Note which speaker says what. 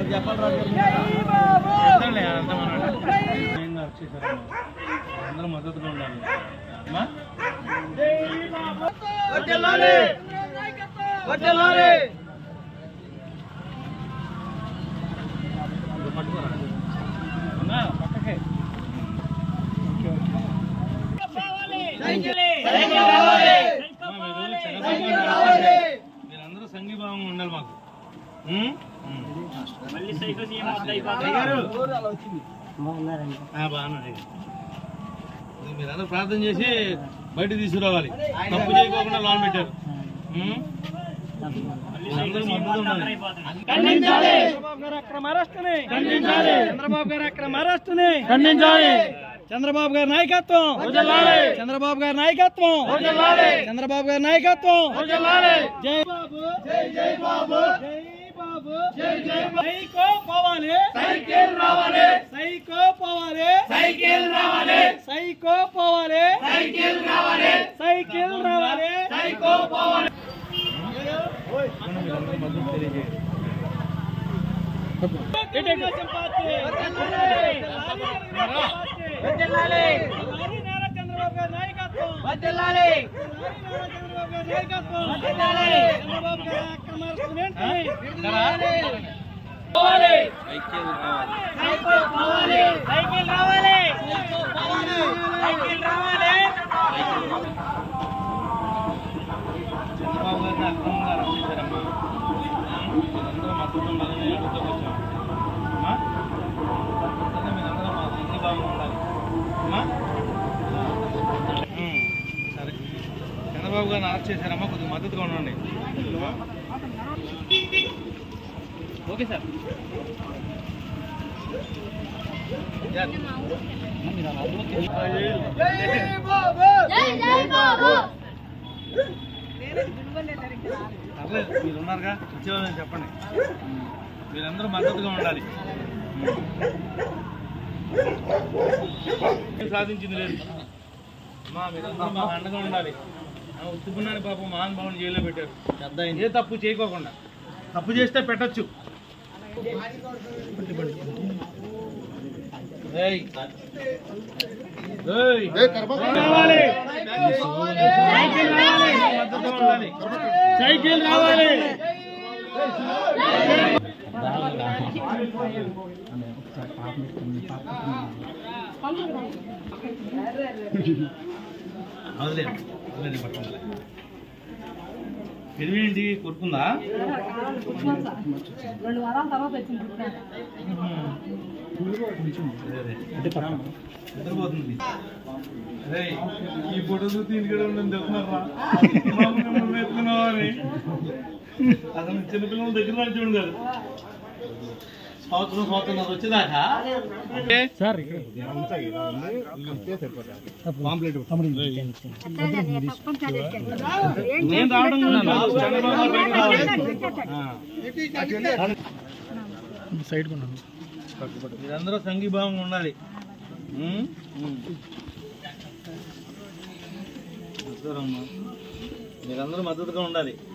Speaker 1: చెప్తానులే, అంతా మనోడే. నేను వచ్చేసారమ్మా. అందరూ మద్దతుగా ఉండాలి అమ్మా అమ్మా, పక్కకే. అమ్మా, మీరు చంద్రబాబు నాయుడు మీరందరూ సంఘీభావంగా ఉండాలి మాకు ఉం? ఉం. అయ్యగారు. ఆ, బాగున్నాడు ఇది మీరందరూ ప్రార్థన చేసి బయట తీసుకురావాలి తప్పు చేయకోకుండా లోన్ పెట్టారు ఉం? మీరందరూ మద్దతు ఉండాలి.
Speaker 2: చంద్రబాబు గారు అక్రమ అరెస్టుని ఖండించాలి చంద్రబాబు గారు అక్రమ అరెస్టుని ఖండించాలి చంద్రబాబు గారి నాయకత్వం చంద్రబాబు గారి నాయకత్వం చంద్రబాబు గారి నాయకత్వం జై బాబు జై జై బాబు జై బాబు జై జై సైకో పోవాలి సైకిల్ రావాలి సైకో పోవాలి సైకిల్ రావాలి సైకో పోవాలి సైకిల్ రావాలి సైకిల్ రావాలి సైకో పోవాలి
Speaker 1: మీరందరూ మద్దతు తెలియజేయండి
Speaker 2: తెలుగుదేశం పార్టీ వర్ధిల్లాలి నారా చంద్రబాబు గారి నాయకత్వం వర్ధిల్లాలి చంద్రబాబు గారి నాయకత్వం వర్ధిల్లాలి చంద్రబాబు గారి అక్రమ అరెస్టులు ఏంటి? పోవాలి సైకిల్ రావాలి సైకిల్ రావాలి సైకిల్ రావాలి
Speaker 1: చంద్రబాబు గారిని అక్రమంగా అరెస్ట్ చేశారమ్మా మీరందరూ మద్దతు ఉండాలని అడుగుతూ వచ్చాం అమ్మా ఖచ్చితంగా మీరందరూ మా సంఘీభావంగా ఉండాలి అమ్మా ఉం. సరే చంద్రబాబు గారిని అరెస్ట్ చేశారమ్మా కొద్దిగా మద్దతుగా ఉండండి ఓకే సార్
Speaker 3: జై జై బాబు
Speaker 1: పర్లేదు మీరు ఉన్నారుగా ఇచ్చేవాళ్ళని చెప్పండి మీరందరూ మద్దతుగా ఉండాలి ఏం సాధించింది లేదు మా మీరందరూ మాకు అండగా ఉండాలి ఆ ఉత్తుకున్నాని పాపం మహానుభావుని జైల్లో పెట్టారు పెద్ద ఏ తప్పు చేయకోకుండా తప్పు చేస్తే పెట్టచ్చు ఏయ్. ఏయ్. రావాలి. సైకిల్ రావాలి. మద్దతుగా ఉండాలి. సైకిల్ రావాలి వదిలేదు వదిలేదు పట్టుకోవాలి పెరివేంటి కొరుకుందా
Speaker 3: రెండు వారాల తర్వాత వచ్చింది పుట్టాను.
Speaker 1: నిద్రపోతుంది రేయ్, ఈ ఫోటో చూసి ఇంటికి ఉండని తెలుస్తున్నారా ఎత్తుకున్నావని అసలు చిన్నపిల్లల దగ్గర నుంచి చూడండి కాదు సంవత్సరం సంవత్సరం అది వచ్చేదాకా
Speaker 2: సార్
Speaker 1: నేను రావడం కూడా కాదు. చంద్రబాబు గారు బయటకు రావాలి. ఆ.
Speaker 2: సైడ్ కొన్నాను
Speaker 1: మీరందరూ సంఘీభావంగా ఉండాలి ఉం? ఉం. వస్తారమ్మా. మీరందరూ మద్దతుగా ఉండాలి